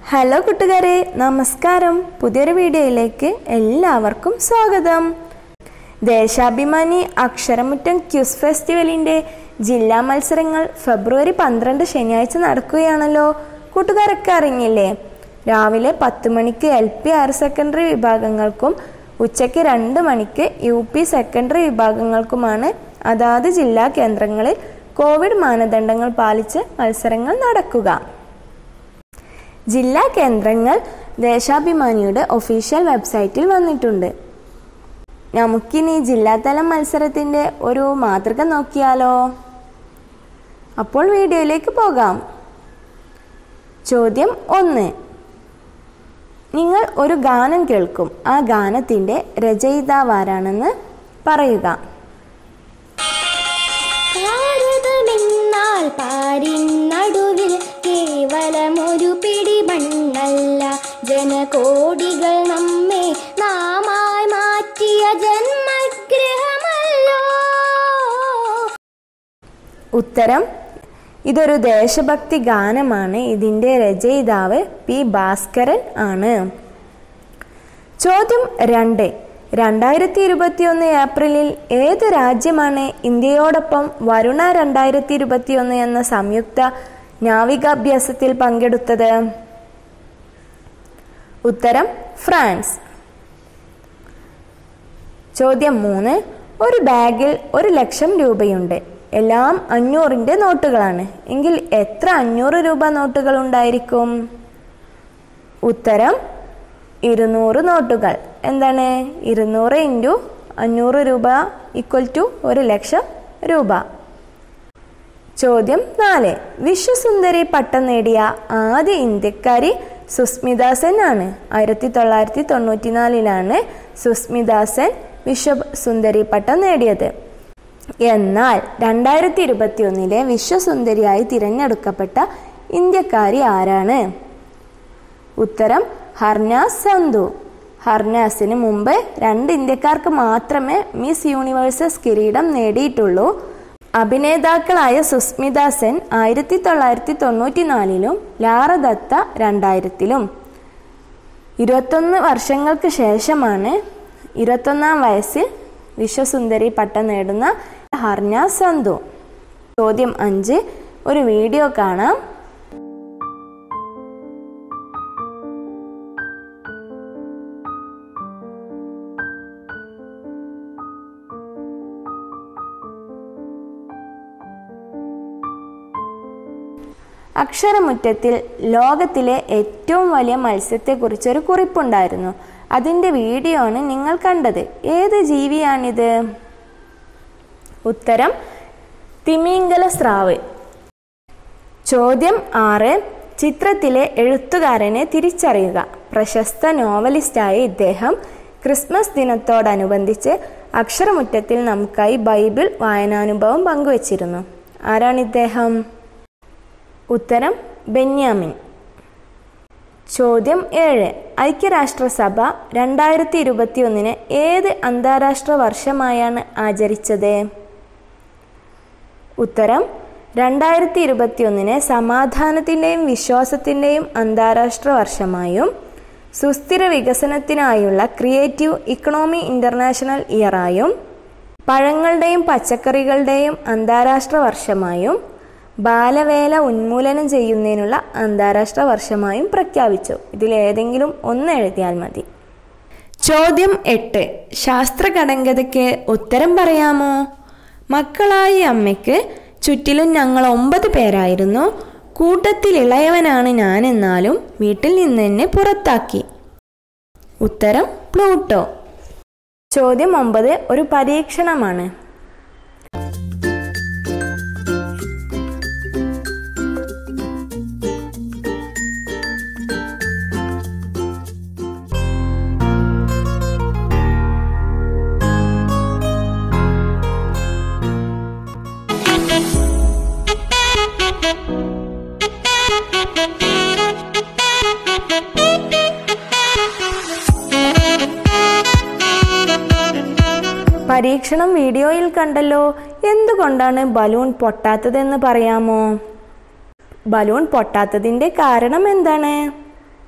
hello കൂട്ടുകാരെ നമസ്കാരം പുതിയൊരു വീഡിയോയിലേക്ക് എല്ലാവർക്കും സ്വാഗതം ദേശാഭിമാനി അക്ഷരമുറ്റം ക്യൂസ് ഫെസ്റ്റിവലിൻ്റെ ജില്ലാ മത്സരങ്ങൾ ഫെബ്രുവരി പന്ത്രണ്ട് ശനിയാഴ്ച നടക്കുകയാണല്ലോ കൂട്ടുകാരൊക്കെ അറിഞ്ഞില്ലേ രാവിലെ പത്ത് മണിക്ക് എൽ പി ഹയർ സെക്കൻഡറി വിഭാഗങ്ങൾക്കും ഉച്ചയ്ക്ക് രണ്ട് മണിക്ക് യു പി സെക്കൻഡറി വിഭാഗങ്ങൾക്കുമാണ് അതാത് ജില്ലാ കേന്ദ്രങ്ങളിൽ കോവിഡ് മാനദണ്ഡങ്ങൾ പാലിച്ച് മത്സരങ്ങൾ നടക്കുക ജില്ലാ കേന്ദ്രങ്ങൾ ദേശാഭിമാനിയുടെ ഒഫീഷ്യൽ വെബ്സൈറ്റിൽ വന്നിട്ടുണ്ട് നമുക്കിനി ജില്ലാതല മത്സരത്തിൻ്റെ ഒരു മാതൃക നോക്കിയാലോ അപ്പോൾ വീഡിയോയിലേക്ക് പോകാം ചോദ്യം ഒന്ന് നിങ്ങൾ ഒരു ഗാനം കേൾക്കും ആ ഗാനത്തിൻ്റെ രചയിതാവാരാണെന്ന് പറയുക ഭാരതമെന്നാൽ പാരിൻ നടുവിൽ കേവലമൊരു പിടി മണ്ണല്ല ജനകോടികൾ നമ്മെ നാമായി മാറ്റിയ ജന്മഗ്രഹമല്ലോ ഉത്തരം ഇതൊരു ദേശഭക്തി ഗാനമാണ് ഇതിൻ്റെ രചയിതാവ് പി ഭാസ്കരൻ ആണ് ചോദ്യം രണ്ട് രണ്ടായിരത്തി ഇരുപത്തിയൊന്ന് ഏപ്രിലിൽ ഏത് രാജ്യമാണ് ഇന്ത്യയോടൊപ്പം വരുണ രണ്ടായിരത്തി ഇരുപത്തിയൊന്ന് എന്ന സംയുക്ത നാവികാഭ്യാസത്തിൽ പങ്കെടുത്തത് ഉത്തരം ഫ്രാൻസ് ചോദ്യം മൂന്ന് ഒരു ബാഗിൽ ഒരു ലക്ഷം രൂപയുണ്ട് എല്ലാം അഞ്ഞൂറിൻ്റെ നോട്ടുകളാണ് എങ്കിൽ എത്ര അഞ്ഞൂറ് രൂപ നോട്ടുകൾ ഉണ്ടായിരിക്കും ഉത്തരം ഇരുന്നൂറ് നോട്ടുകൾ എന്താണ് ഇരുന്നൂറ് ഇൻറ്റു അഞ്ഞൂറ് രൂപ ഈക്വൽ ടു ഒരു ലക്ഷം രൂപ ചോദ്യം നാല് വിശ്വസുന്ദരി പട്ടം നേടിയ ആദ്യ ഇന്ത്യക്കാരി സുസ്മിത സെൻ ആണ് ആയിരത്തി തൊള്ളായിരത്തി തൊണ്ണൂറ്റിനാലിലാണ് സുസ്മിത സെൻ വിശ്വസുന്ദരി പട്ടം നേടിയത് എന്നാൽ രണ്ടായിരത്തി ഇരുപത്തി ഒന്നിലെ വിശ്വസുന്ദരിയായി തിരഞ്ഞെടുക്കപ്പെട്ട ഇന്ത്യക്കാരി ആരാണ് ഉത്തരം ഹർനാസ് സന്ധു ഹർനാസിന് മുമ്പ് രണ്ട് ഇന്ത്യക്കാർക്ക് മാത്രമേ മിസ് യൂണിവേഴ്സസ് കിരീടം നേടിയിട്ടുള്ളൂ അഭിനേതാക്കളായ സുസ്മിത സെൻ ആയിരത്തി തൊള്ളായിരത്തി തൊണ്ണൂറ്റിനാലിലും ലാറ ദത്ത രണ്ടായിരത്തിലും ഇരുപത്തൊന്ന് വർഷങ്ങൾക്ക് ശേഷമാണ് ഇരുപത്തൊന്നാം വയസ്സിൽ വിശ്വസുന്ദരി പട്ടം നേടുന്ന ഹർന സന്ധു ചോദ്യം അഞ്ച് ഒരു വീഡിയോ കാണാം അക്ഷരമുറ്റത്തിൽ ലോകത്തിലെ ഏറ്റവും വലിയ മത്സ്യത്തെക്കുറിച്ചൊരു കുറിപ്പുണ്ടായിരുന്നു അതിൻ്റെ വീഡിയോ ആണ് നിങ്ങൾ കണ്ടത് ഏത് ജീവിയാണിത് ഉത്തരം തിമിംഗല സ്രാവ് ചോദ്യം ആറ് ചിത്രത്തിലെ എഴുത്തുകാരനെ തിരിച്ചറിയുക പ്രശസ്ത നോവലിസ്റ്റായ ഇദ്ദേഹം ക്രിസ്മസ് ദിനത്തോടനുബന്ധിച്ച് അക്ഷരമുറ്റത്തിൽ നമുക്കായി ബൈബിൾ വായനാനുഭവം പങ്കുവച്ചിരുന്നു ആരാണ് ഇദ്ദേഹം ഉത്തരം ബെന്യാമിൻ ചോദ്യം ഏഴ് ഐക്യരാഷ്ട്രസഭ രണ്ടായിരത്തി ഇരുപത്തി ഒന്നിന് ഏത് അന്താരാഷ്ട്ര വർഷമായാണ് ആചരിച്ചത് ഉത്തരം രണ്ടായിരത്തി ഇരുപത്തി ഒന്നിന് സമാധാനത്തിൻ്റെയും വിശ്വാസത്തിൻ്റെയും അന്താരാഷ്ട്ര വർഷമായും സുസ്ഥിര വികസനത്തിനായുള്ള ക്രിയേറ്റീവ് ഇക്കണോമി ഇൻ്റർനാഷണൽ ഇയറായും പഴങ്ങളുടെയും പച്ചക്കറികളുടെയും അന്താരാഷ്ട്ര വർഷമായും ബാലവേല ഉന്മൂലനം ചെയ്യുന്നതിനുള്ള അന്താരാഷ്ട്ര വർഷമായും പ്രഖ്യാപിച്ചു ഇതിലേതെങ്കിലും ഒന്ന് എഴുതിയാൽ മതി ചോദ്യം എട്ട് ശാസ്ത്രഘടങ്കതയ്ക്ക് ഉത്തരം പറയാമോ മക്കളായ അമ്മയ്ക്ക് ചുറ്റിലും ഞങ്ങൾ ഒമ്പത് പേരായിരുന്നു കൂട്ടത്തിൽ ഇളയവനാണ് ഞാനെന്നാലും വീട്ടിൽ നിന്ന് എന്നെ പുറത്താക്കി ഉത്തരം പ്ലൂട്ടോ ചോദ്യം ഒമ്പത് ഒരു പരീക്ഷണമാണ് പരീക്ഷണം വീഡിയോയിൽ കണ്ടല്ലോ എന്തുകൊണ്ടാണ് ബലൂൺ പൊട്ടാത്തതെന്ന് പറയാമോ ബലൂൺ പൊട്ടാത്തതിൻ്റെ കാരണം എന്താണ്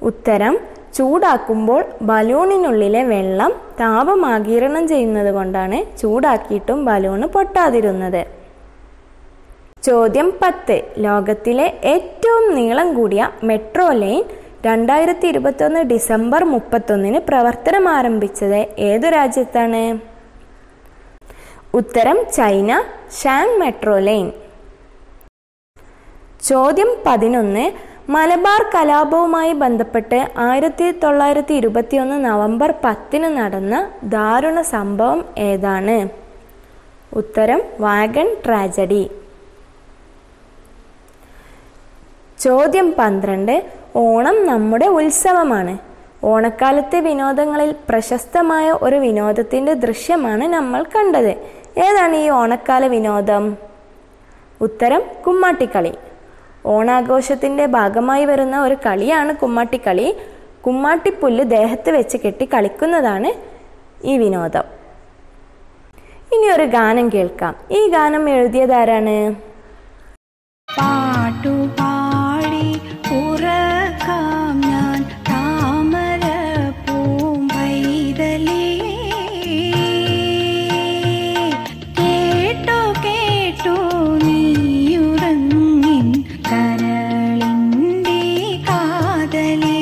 ഉത്തരം ചൂടാക്കുമ്പോൾ ബലൂണിനുള്ളിലെ വെള്ളം താപമാകിരണം ചെയ്യുന്നത് കൊണ്ടാണ് ചൂടാക്കിയിട്ടും ബലൂണ് പൊട്ടാതിരുന്നത് ചോദ്യം പത്ത് ലോകത്തിലെ ഏറ്റവും നീളം കൂടിയ മെട്രോ ലൈൻ രണ്ടായിരത്തി ഇരുപത്തൊന്ന് ഡിസംബർ മുപ്പത്തൊന്നിന് പ്രവർത്തനം ആരംഭിച്ചത് ഏതു രാജ്യത്താണ് ഉത്തരം ചൈന ഷാങ് മെട്രോ ലൈൻ ചോദ്യം പതിനൊന്ന് മലബാർ കലാപവുമായി ബന്ധപ്പെട്ട് ആയിരത്തി തൊള്ളായിരത്തി ഇരുപത്തിയൊന്ന് നവംബർ പത്തിന് നടന്ന ദാരുണ സംഭവം ഏതാണ് ഉത്തരം വാഗൺ ട്രാജഡി ചോദ്യം പന്ത്രണ്ട് ഓണം നമ്മുടെ ഉത്സവമാണ് ഓണക്കാലത്തെ വിനോദങ്ങളിൽ പ്രശസ്തമായ ഒരു വിനോദത്തിൻ്റെ ദൃശ്യമാണ് നമ്മൾ കണ്ടത് ഏതാണ് ഈ ഓണക്കാല വിനോദം ഉത്തരം കുമ്മാട്ടിക്കളി ഓണാഘോഷത്തിൻ്റെ ഭാഗമായി വരുന്ന ഒരു കളിയാണ് കുമ്മാട്ടിക്കളി കുമ്മാട്ടിപ്പുല്ല് ദേഹത്ത് വെച്ച് കെട്ടി കളിക്കുന്നതാണ് ഈ വിനോദം ഇനി ഒരു ഗാനം കേൾക്കാം ഈ ഗാനം എഴുതിയതാരാണ് പാട്ടുപാടി ഉറക്കാം ഞാൻ താമര പൂമ്പൈതലേ കേട്ടു കേട്ടു നീയുറങ്ങിൻ കരളിൻ്റെ കാതലേ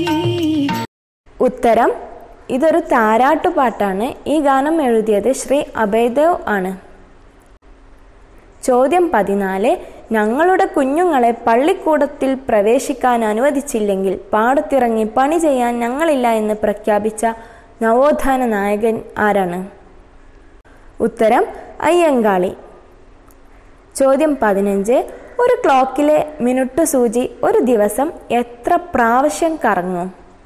ഉത്തരം ഇതൊരു താരാട്ടുപാട്ടാണ് ഈ ഗാനം എഴുതിയത് ശ്രീ അഭയദേവ് ആണ് ചോദ്യം പതിനാല് ഞങ്ങളുടെ കുഞ്ഞുങ്ങളെ പള്ളിക്കൂടത്തിൽ പ്രവേശിക്കാൻ അനുവദിച്ചില്ലെങ്കിൽ പാടത്തിറങ്ങി പണി ചെയ്യാൻ ഞങ്ങളില്ല എന്ന് പ്രഖ്യാപിച്ച നവോത്ഥാന നായകൻ ആരാണ് ഉത്തരം അയ്യങ്കാളി ചോദ്യം പതിനഞ്ച് ഒരു ക്ലോക്കിലെ മിനുട്ട് സൂചി ഒരു ദിവസം എത്ര പ്രാവശ്യം കറങ്ങും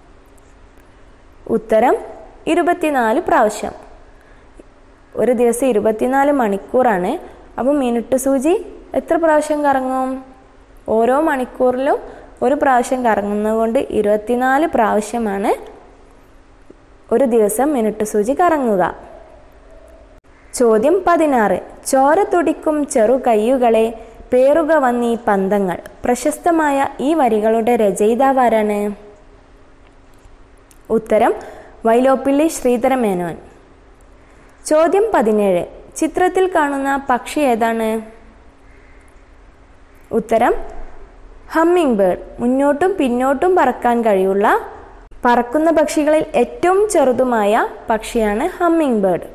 ഉത്തരം ഇരുപത്തിനാല് പ്രാവശ്യം ഒരു ദിവസം ഇരുപത്തിനാല് മണിക്കൂറാണ് അപ്പോൾ മിനിറ്റ് സൂചി എത്ര പ്രാവശ്യം കറങ്ങും ഓരോ മണിക്കൂറിലും ഒരു പ്രാവശ്യം കറങ്ങുന്നത് കൊണ്ട് ഇരുപത്തിനാല് പ്രാവശ്യമാണ് ഒരു ദിവസം മിനിറ്റ് സൂചി കറങ്ങുക ചോദ്യം പതിനാറ് ചോര തുടിക്കും ചെറു കയ്യുകളെ പേറുക വന്നീ പന്തങ്ങൾ പ്രശസ്തമായ ഈ വരികളുടെ രചയിതാവാരാണ് ഉത്തരം വൈലോപ്പിള്ളി ശ്രീധരമേനോൻ ചോദ്യം പതിനേഴ് ചിത്രത്തിൽ കാണുന്ന പക്ഷി ഏതാണ് ഉത്തരം ഹമ്മിങ് ബേർഡ് മുന്നോട്ടും പിന്നോട്ടും പറക്കാൻ കഴിയുള്ള പറക്കുന്ന പക്ഷികളിൽ ഏറ്റവും ചെറുതുമായ പക്ഷിയാണ് ഹമ്മിങ് ബേർഡ്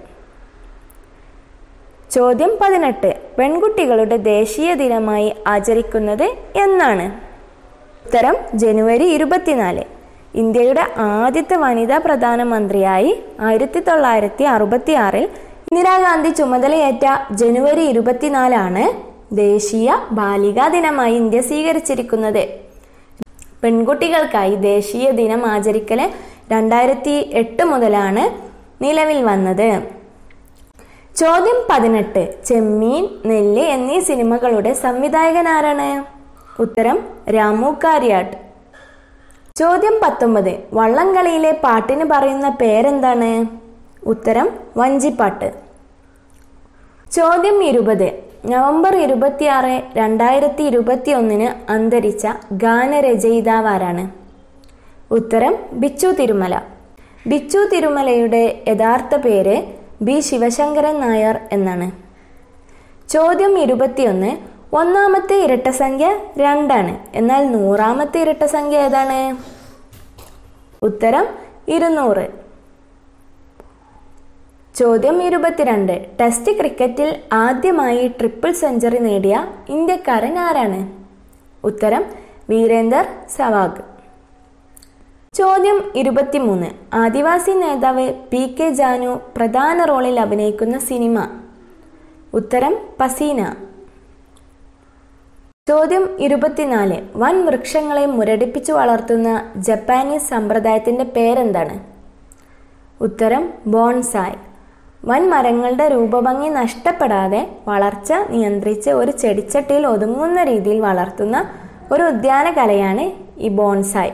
ചോദ്യം പതിനെട്ട് പെൺകുട്ടികളുടെ ദേശീയ ദിനമായി ആചരിക്കുന്നത് എന്നാണ് ഉത്തരം ജനുവരി ഇരുപത്തിനാല് ഇന്ത്യയുടെ ആദ്യത്തെ വനിതാ പ്രധാനമന്ത്രിയായി ആയിരത്തി തൊള്ളായിരത്തി അറുപത്തി ആറിൽ ഇന്ദിരാഗാന്ധി ചുമതലയേറ്റ ജനുവരി ഇരുപത്തിനാലാണ് ദേശീയ ബാലികാ ദിനമായി ഇന്ത്യ സ്വീകരിച്ചിരിക്കുന്നത് പെൺകുട്ടികൾക്കായി ദേശീയ ദിനം ആചരിക്കല് രണ്ടായിരത്തി എട്ട് മുതലാണ് നിലവിൽ വന്നത് ചോദ്യം പതിനെട്ട് ചെമ്മീൻ നെല്ല് എന്നീ സിനിമകളുടെ സംവിധായകൻ ആരാണ് ഉത്തരം രാമു കാര്യാട്ട് ചോദ്യം പത്തൊമ്പത് വള്ളംകളിയിലെ പാട്ടിന് പറയുന്ന പേരെന്താണ് ഉത്തരം വഞ്ചിപ്പാട്ട് ചോദ്യം ഇരുപത് നവംബർ ഇരുപത്തിയാറ് രണ്ടായിരത്തി ഇരുപത്തി ഒന്നിന് അന്തരിച്ച ഗാനരചയിതാവാരാണ് ഉത്തരം ബിച്ചു തിരുമല ബിച്ചു തിരുമലയുടെ യഥാർത്ഥ പേര് ബി ശിവശങ്കരൻ നായർ എന്നാണ് ചോദ്യം ഇരുപത്തിയൊന്ന് ഒന്നാമത്തെ ഇരട്ടസംഖ്യ രണ്ടാണ് എന്നാൽ നൂറാമത്തെ ഇരട്ടസംഖ്യ ഏതാണ് ഉത്തരം ഇരുന്നൂറ് ചോദ്യം ഇരുപത്തിരണ്ട് ടെസ്റ്റ് ക്രിക്കറ്റിൽ ആദ്യമായി ട്രിപ്പിൾ സെഞ്ചുറി നേടിയ ഇന്ത്യക്കാരൻ ആരാണ് ഉത്തരം വീരേന്ദർ സെവാഗ് ചോദ്യം ഇരുപത്തിമൂന്ന് ആദിവാസി നേതാവ് പി കെ ജാനു പ്രധാന റോളിൽ അഭിനയിക്കുന്ന സിനിമ ഉത്തരം പസീന ചോദ്യം ഇരുപത്തിനാല് വൻ വൃക്ഷങ്ങളെ മുരടിപ്പിച്ചു വളർത്തുന്ന ജപ്പാനീസ് സമ്പ്രദായത്തിന്റെ പേരെന്താണ് ഉത്തരം ബോൺസായ് വൻ മരങ്ങളുടെ രൂപഭംഗി നഷ്ടപ്പെടാതെ വളർച്ച നിയന്ത്രിച്ച് ഒരു ചെടിച്ചട്ടിയിൽ ഒതുങ്ങുന്ന രീതിയിൽ വളർത്തുന്ന ഒരു ഉദ്യാന കലയാണ് ഈ ബോൺസായ്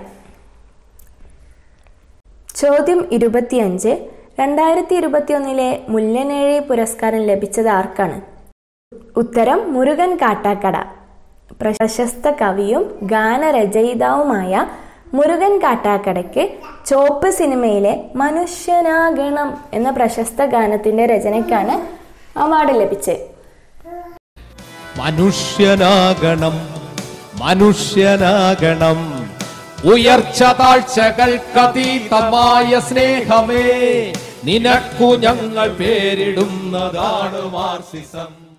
ചോദ്യം ഇരുപത്തിയഞ്ച് രണ്ടായിരത്തി ഇരുപത്തിയൊന്നിലെ മുല്ലനേഴി പുരസ്കാരം ലഭിച്ചത് ആർക്കാണ് ഉത്തരം മുരുകൻ കാട്ടാക്കട പ്രശസ്ത കവിയും ഗാനരചയിതാവുമായ മുരുകൻ കാട്ടാക്കടയ്ക്ക് ചോപ്പ് സിനിമയിലെ മനുഷ്യനാകണം എന്ന പ്രശസ്ത ഗാനത്തിന്റെ രചനയ്ക്കാണ് അവാർഡ് ലഭിച്ചത് മനുഷ്യനാകണം മനുഷ്യനാകണം ഉയർച്ച താഴ്ചകൾക്കതീതമായ സ്നേഹമേ നിനക്കു ഞങ്ങൾ പേരിടുന്നതാണ് മാർസിസം